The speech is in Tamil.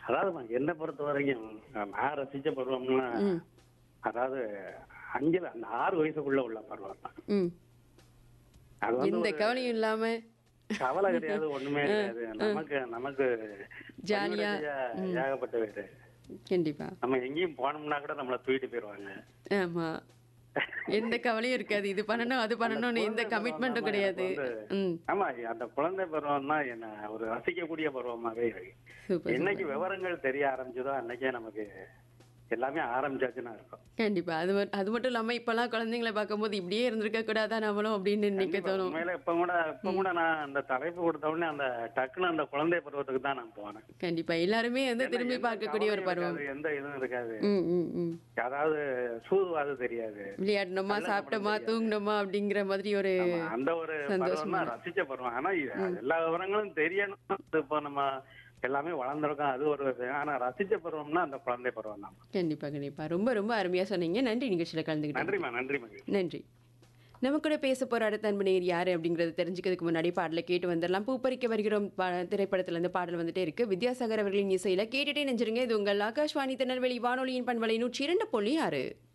அதாவது என்னை பொறுத்த வரைக்கும் நான் ரசிச்ச பருவம்னா ம் அதாவது அஞ்சுல அந்த ஆறு வயசுக்குள்ள உள்ள பருவம் தான் ம் அது வந்து எந்த கவலையும் இல்லாம கவலை கிடையாது ஒண்ணுமே கிடையாது நமக்கு நமக்கு ஜாலியா, பள்ளிக்கூடத்துல ஏகப்பட்ட பேரு கண்டிப்பா நம்ம எங்கேயும் போனோம்னா கூட நம்மள தூக்கிட்டு போயிருவாங்க ஆமா எந்த கவலையும் இருக்காது இது பண்ணணும் அது பண்ணணும்னு எந்த கமிட்மெண்ட்டும் கிடையாது ம் ஆமா அந்த குழந்தை பருவம் தான் என்ன ஒரு ரசிக்கக்கூடிய பருவமாவே இருக்கு சூப்பர் என்னைக்கு விவரங்கள் தெரிய ஆரம்பிச்சதோ அன்னைக்கே நமக்கு எல்லாமே ஆரம்பிச்சாச்சுன்னா இருக்கும் கண்டிப்பா அது மட்- அது மட்டும் இல்லாம இப்பெல்லாம் குழந்தைங்களை பார்க்கும்போது இப்படியே இருந்திருக்க கூடாதா நம்மளும் அப்படின்னு நினைக்க தோணும் உண்மையில இப்ப கூட இப்ப கூட நான் அந்த தலைப்பு கொடுத்த உடனே அந்த டக்குன்னு அந்த குழந்தை பருவத்துக்கு தான் நான் போனேன் கண்டிப்பா எல்லாருமே வந்து திரும்பி எந்த பார்க்கக்கூடிய ஒரு கவலையும் பருவம் இருக்காது, எந்த இதுவும் இருக்காது ம் ம் ம் அதாவது சூதுவாது தெரியாது விளையாடணுமா சாப்பிட்டோமா தூங்கணுமா அப்படிங்கிற மாதிரி ஒரு ஆமா, அந்த ஒரு பருவம் தான் ரசிச்ச பருவம் ஆனா இது எல்லா விவரங்களும் தெரியணும் இப்போ நம்ம எல்லாமே வளர்ந்துருக்கோம் அது ஒரு இது. ஆனா ரசிச்ச பருவம்னா அந்த குழந்தை பருவம் தான் கண்டிப்பா கண்டிப்பா ரொம்ப ரொம்ப அருமையா சொன்னீங்க நன்றி நிகழ்ச்சியில கலந்துக்கிட்டேன் நன்றிம்மா நன்றி மகிழ்ச்சி நன்றி நம்ம கூட பேச போற அடுத்த அன்பனையர் யாரு அப்படிங்கறது தெரிஞ்சுக்கிறதுக்கு முன்னாடி பாடலை கேட்டு வந்துடலாம் பூப்பறிக்க வருகிறோம் பா- திரைப்படத்துல இருந்து பாடல் வந்துட்டே இருக்கு வித்யாசாகர் அவர்களின் இசையில கேட்டுட்டே நெஞ்சிருங்க இது உங்கள் ஆகாஷ்வாணி திருநெல்வேலி வானொலியின் பண்பலை நூற்றி இரண்டு புள்ளி ஆறு